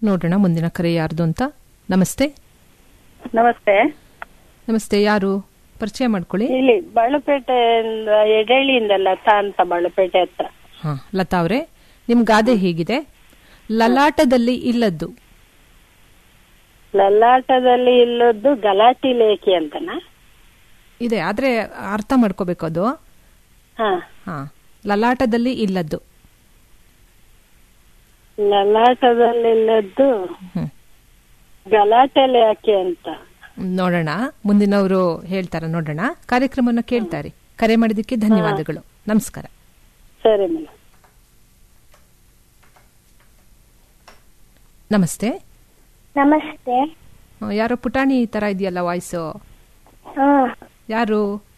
ನೋಡೋಣ ಮುಂದಿನ ಕರೆ ಯಾರ್ದು ಅಂತ ನಮಸ್ತೆ ನಮಸ್ತೆ ನಮಸ್ತೆ ಯಾರು ಪರಿಚಯ ಮಾಡ್ಕೊಳ್ಳಿ ಇಲ್ಲಿ ಬಾಳುಪೇಟೆಯಿಂದ ಎಡಳ್ಳಿಯಿಂದ ಲತಾ ಅಂತ ಬಾಳುಪೇಟೆ ಹತ್ರ ಹಾ ಲತಾ ಅವರೇ ನಿಮ್ ಗಾದೆ ಹೀಗಿದೆ ಲಲಾಟದಲ್ಲಿ ಇಲ್ಲದ್ದು ಲಲಾಟದಲ್ಲಿ ಇಲ್ಲದ್ದು ಗಲಾಟಿ ಲೇಖಿ ಅಂತನ ಇದೆ ಆದ್ರೆ ಅರ್ಥ ಮಾಡ್ಕೋಬೇಕು ಅದು ಹಾ ಹಾ ಲಲಾಟದಲ್ಲಿ ಇಲ್ಲದ್ದು ಲಲಾಟದಲ್ಲಿ ಇಲ್ಲದ್ದು ಹ್ಮ್ ಗಲಾಟೆಲೆ ಯಾಕೆ ಅಂತ ನೋಡೋಣ ಮುಂದಿನವರು ಹೇಳ್ತಾರ ನೋಡೋಣ ಕಾರ್ಯಕ್ರಮವನ್ನು ಕೇಳ್ತಾರೆ ಕರೆ ಮಾಡಿದ್ದಕ್ಕೆ ಧನ್ಯವಾದಗಳು ನಮಸ್ಕಾರ ಸರಿ ಮೇಡಮ್ ನಮಸ್ತೆ ನಮಸ್ತೆ ಆ, ಯಾರೋ ಪುಟಾಣಿ ತರ ಇದೆಯಲ್ಲ ವಾಯ್ಸು ಹಾ ಯಾರು